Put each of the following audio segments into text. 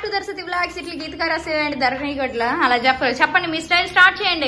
To దర్శతి blogs ఇట్లా గీతగా రాసేయండి ధరణి గట్ల అలా చెప్ప చెప్పండి మీ స్టైల్ స్టార్ట్ చేయండి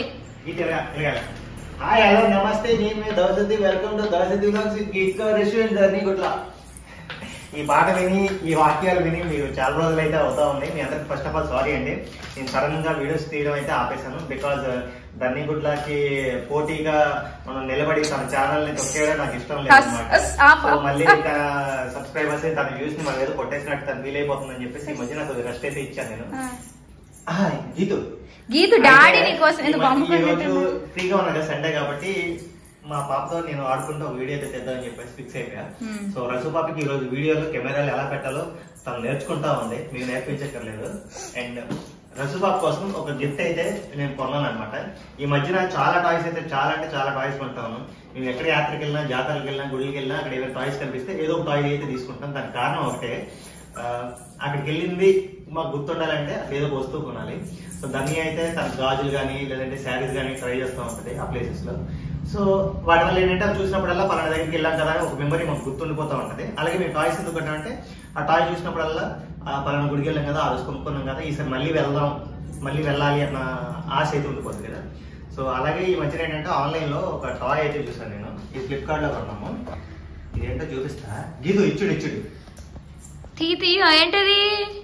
హాయ్ హలో నమస్తే నేను మీ దౌసతి వెల్కమ్ టు దౌసతి బ్లాగ్స్ గీత్కా రెస్టారెంట్ ధర్ని గుట్ల ఈ పాట విని ఈ వాక్యాలు విని మీరు చాలా రోజులు అయితే అవుతా ఉంది మీ అందరికి ఫస్ట్ ఆఫ్ ఆల్ సారీ అండి నేను సడన్ గా వీడియోస్ తీయడం అయితే ఆపేశాను బికాజ్ ధర్నిగుడ్లకి పోటీగా మనం నిలబడి తన ఛానల్ ని తొక్కేయడం నాకు ఇష్టం లేదు అస్- అన్నమాట. అస్ ఆప. సో మళ్ళీ తన సబ్స్క్రైబర్స్ తన వ్యూస్ ని మనం ఏదో కొట్టేసినట్టు తను ఫీల్ అయిపోతుందని చెప్పేసి ఈ మధ్య నాకు రెస్ట్ అయితే ఇచ్చాను నేను ఆ, గీతు గీతు డాడీ నీకోసం ఈ ఎందుకు రోజు పంపుకుంటుంటాడు ఫ్రీగా ఉన్నా కదా సండే కాబట్టి మా పాపతో నేను ఆడుకుంటూ ఒక వీడియో అయితే తెద్దామని చెప్పేసి ఫిక్స్ అయిపోయా Hmm. సో రసు పాపకి ఈ రోజు వీడియోలు కెమెరాలు ఎలా పెట్టాలో తను నేర్చుకుంటా ఉంది మీరు నేర్పించక్కర్లేదు అండ్ రసు పాప కోసం ఒక గిఫ్ట్ అయితే నేను కొన్నాను అనమాట ఈ మధ్యన చాలా టాయ్స్ అయితే చాలా అంటే చాలా టాయ్స్ కొంటాను మేము ఎక్కడ యాత్రకి వెళ్ళినా జాతరకి వెళ్ళినా గుడికి వెళ్ళినా అక్కడ ఏదైనా టాయ్స్ కనిపిస్తే ఏదో ఒక టాయ్ అయితే తీసుకుంటాం దానికి కారణం ఒకటే ఆ, అక్కడికి వెళ్ళింది మాకు గుర్తుండాలంటే అక్కడ ఏదో ఒక వస్తువు కొనాలి సో దాన్ని అయితే తన గాజులు కానీ లేదంటే శారీస్ కానీ ట్రై చేస్తూ ఉంటుంది ఆ ప్లేసెస్ లో సో వాటి వల్ల ఏంటంటే అవి చూసినప్పుడల్లా పలానా దగ్గరికి వెళ్ళాం కదా అని ఒక మెమరీ మాకు గుర్తుండిపోతూ ఉంటుంది అలాగే మేము టాయ్స్ ఎందుకు అంటే ఆ టాయ్ చూసినప్పుడల్లా ఆ పలానా గుడికి వెళ్ళాం కదా ఆ రోజు కొనుక్కున్నాం కదా ఈసారి మళ్ళీ వెళ్దాం మళ్ళీ వెళ్ళాలి అన్న ఆశ అయితే ఉండిపోతుంది కదా సో అలాగే ఈ మధ్యన ఏంటంటే ఆన్లైన్ లో ఒక టాయ్ అయితే చూసాను నేను ఈ ఫ్లిప్కార్ట్ లో కొన్నాము ఇదేంటో చూపిస్తా గీదు ఇచ్చుడు ఇచ్చుడు తీ తీయ ఏంటది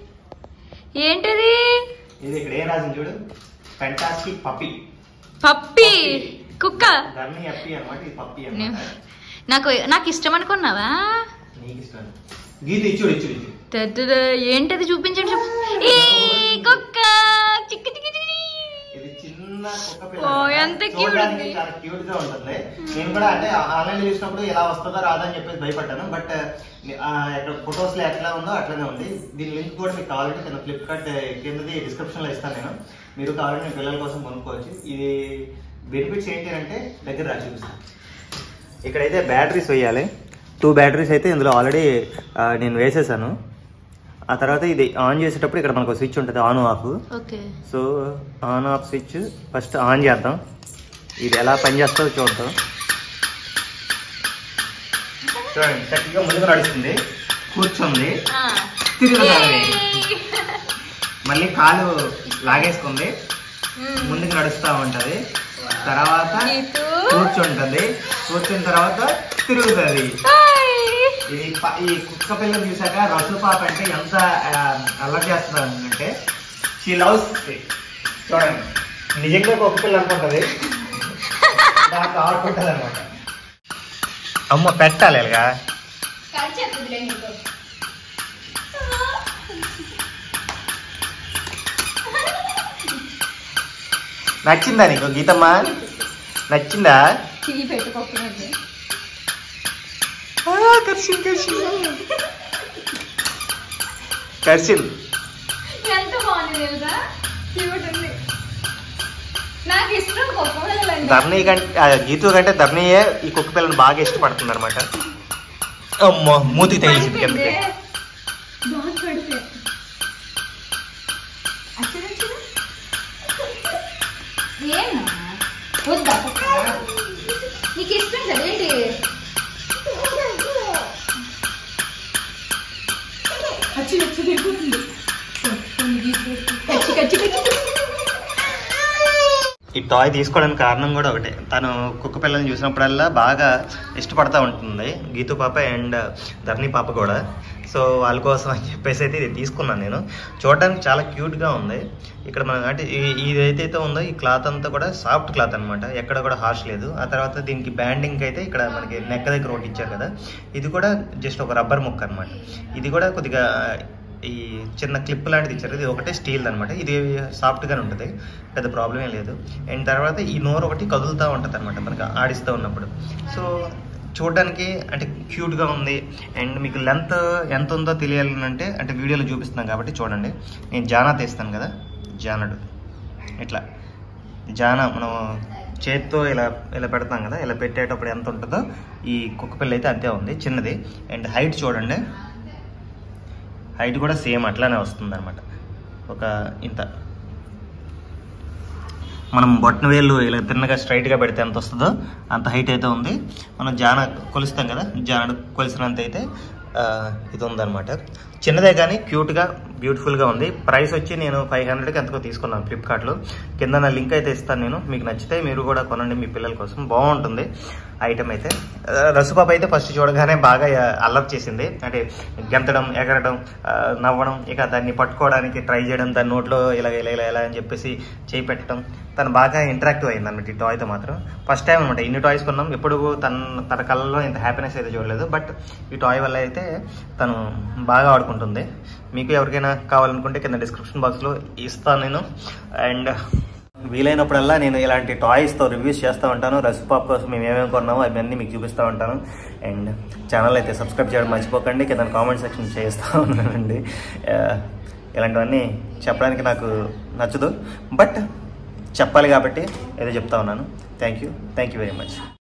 ఏంటది ఇది ఇక్కడ ఏం రాసింది చూడు ఫెంటాస్టిక్ పప్పి పప్పి కుక్క ధర్ని అప్పి అనమాట ఇది పప్పి నే- అనమాట నాకు నాకు ఇష్టం అనుకున్నావా నీకు ఇష్టం గీత ఇచ్చుడు ఇచ్చుడు ఇచ్చుడు తెద్దుదా, ఏంటది చూపించండి చెప్పు ఈ కుక్క చిక్కి చిక్కి చిక్కి. ఇది చిన్న కుక్క పిల్ల ఓ, అన్నమాట. ఎంత cute చూడడానికి ఉంది. చాలా క్యూట్ గా ఉంటుంది నేను కూడా అంటే ఆన్లైన్ లో చూసినప్పుడు ఎలా వస్తుందో రాదా అని చెప్పేసి భయపడ్డాను బట్ ఇక్కడ ఫొటోస్ లో ఎట్లా ఉందో అట్లనే ఉంది దీని లింక్ కూడా మీకు కావాలంటే కింద ఫ్లిప్కార్ట్ కిందది డిస్క్రిప్షన్ లో ఇస్తాను నేను మీరు కావాలంటే మీ పిల్లల కోసం కొనుక్కోవచ్చు ఇది బెనిఫిట్స్ ఏంటి అంటే దగ్గర రా చూపిస్తాను ఇక్కడైతే బ్యాటరీస్ వేయాలి టూ బ్యాటరీస్ అయితే ఇందులో ఆల్రెడీ నేను వేసేసాను ఆ తర్వాత ఇది ఆన్ చేసేటప్పుడు ఇక్కడ మనకు స్విచ్ ఉంటుంది on off okay so on off switch first on చేద్దాం ఇది ఎలా పనిచేస్తుందో చూద్దాం చూడండి చక్కగా ముందుకు నడుస్తుంది కూర్చుంది ఆ. తిరుగుతుంది ఏయ్. మళ్ళీ కాలు లాగేసుకుంది మ్మ్. ముందుకు నడుస్తూ ఉంటది తర్వాత గీతు. కూర్చుంటది కూర్చున్న తర్వాత తిరుగుతుంది హాయ్. ఇది ప- ఈ కుక్క పిల్లని చూసాక రసు పాప అంటే ఎంత ఆ, అల్లరి చేస్తుంది అంటే షీ లవ్స్ చూడండి నిజంగా కుక్క పిల్ల అనుకుంటది దాంట్లో ఆడుకుంటది అనమాట అమ్మ పెట్టాలి ఇలాగా కరిచేస్తుందిలే నీకు. నచ్చిందా నీకు గీతమ్మ నచ్చిందా టీ పెట్టుకోకుండా కర్షిన్ కర్షిన్ కర్షిన్ ఎంత బాగుంది తెలుసా క్యూట్ ఉంది నాకు ఇష్టం కుక్క పిల్లలండి ధర్ని కంటే ఆ, గీతు కంటే ధర్నియే ఈ కుక్క పిల్లని బాగా ఇష్టపడుతుంది అనమాట అమ్మో మూతికి తగిలిసింది కిందకి బాగా పడితే అచ్చరా అచ్చరా ఏనా వద్దా కుక్క? నీకు ఇష్టం కదా ఏంటి అచ్చి వచ్చి దిగుతుంది కచ్చి కచ్చి కచ్చి ఈ టాయ్ తీసుకోవడానికి కారణం కూడా ఒకటే తను కుక్క పిల్లని చూసినప్పుడల్లా బాగా ఇష్టపడతా ఉంటుంది గీతు పాప అండ్ ధర్ని పాప కూడా సో వాళ్ళ కోసం అని చెప్పేసి అయితే ఇది తీసుకున్నాను నేను చూడడానికి చాలా క్యూట్గా ఉంది ఇక్కడ మనం అంటే ఈ- ఇది ఏదైతే ఉందో ఈ క్లాత్ అంతా కూడా సాఫ్ట్ క్లాత్ అనమాట ఎక్కడ కూడా హార్ష్ లేదు ఆ తర్వాత దీనికి బ్యాండింగ్ అయితే ఇక్కడ మనకి నెక్క దగ్గర ఒకటి ఇచ్చారు కదా ఇది కూడా జస్ట్ ఒక రబ్బర్ ముక్క అనమాట ఇది కూడా కొద్దిగా ఈ చిన్న క్లిప్ లాంటిది ఇచ్చారు ఇది ఒకటే స్టీల్ అనమాట ఇది సాఫ్ట్గానే ఉంటుంది పెద్ద ప్రాబ్లం ఏం లేదు అండ్ తర్వాత ఈ నోరు ఒకటి కదులుతూ ఉంటుంది అనమాట మనకి ఆడిస్తూ ఉన్నప్పుడు సో చూడడానికి అంటే క్యూట్గా ఉంది అండ్ మీకు లెంత్ ఎంత ఉందో తెలియాలంటే అంటే వీడియోలో చూపిస్తున్నాం కాబట్టి చూడండి నేను జానా తీస్తాను కదా జానడు ఇట్లా జానా మనం చేత్తో ఇలా ఇలా పెడతాం కదా ఇలా పెట్టేటప్పుడు ఎంత ఉంటుందో ఈ కుక్క పిల్ల అయితే అంతే ఉంది చిన్నది అండ్ హైట్ చూడండి హైట్ కూడా సేమ్ అట్లానే వస్తుంది అనమాట ఒక ఇంత మనం బొట్టన వేలు ఇలా తిన్నగా స్ట్రైట్గా పెడితే ఎంత వస్తుందో అంత హైట్ అయితే ఉంది మనం జాన కొలుస్తాం కదా జాన కొలిసినంత అయితే ఆ, ఇది ఉందన్నమాట చిన్నదే కానీ క్యూట్గా బ్యూటిఫుల్గా ఉంది ప్రైస్ వచ్చి నేను ఫైవ్ హండ్రెడ్కి ఎంతకో తీసుకున్నాను ఫ్లిప్కార్ట్లో కింద నా లింక్ అయితే ఇస్తాను నేను మీకు నచ్చితే మీరు కూడా కొనండి మీ పిల్లల కోసం బాగుంటుంది ఐటమ్ అయితే ఆ, రసుపాప అయితే ఫస్ట్ చూడగానే బాగా ఆ, అల్లరి చేసింది అంటే గెంతడం ఎగరడం ఆ, నవ్వడం ఇక దాన్ని పట్టుకోవడానికి ట్రై చేయడం దాని నోట్లో ఇలా ఇలా ఇలా ఇలా అని చెప్పేసి చేయి పెట్టడం తను బాగా ఇంటరాక్టివ్ అయింది అన్నమాట ఈ టాయ్తో మాత్రం ఫస్ట్ టైం అనమాట ఇన్ని టాయ్స్ కొన్నాం ఎప్పుడు తన తన కళ్ళలో ఇంత హ్యాపీనెస్ అయితే చూడలేదు బట్ ఈ టాయ్ వల్ల అయితే తను బాగా ఆడుకుంటుంది మీకు ఎవరికైనా కావాలనుకుంటే కింద డిస్క్రిప్షన్ బాక్స్లో ఇస్తాను నేను అండ్ వీలైనప్పుడల్లా నేను ఇలాంటి టాయ్స్తో రివ్యూస్ చేస్తూ ఉంటాను రసిపాప్ కోసం మేము ఏమేమి కొన్నామో అవన్నీ మీకు చూపిస్తూ ఉంటాను అండ్ ఛానల్ అయితే సబ్స్క్రైబ్ చేయడం మర్చిపోకండి కింద కామెంట్ సెక్షన్ చేస్తూ ఉన్నానండి ఆ, ఇలాంటివన్నీ చెప్పడానికి నాకు నచ్చదు బట్ చెప్పాలి కాబట్టి ఏదో చెప్తా ఉన్నాను thank you thank you very much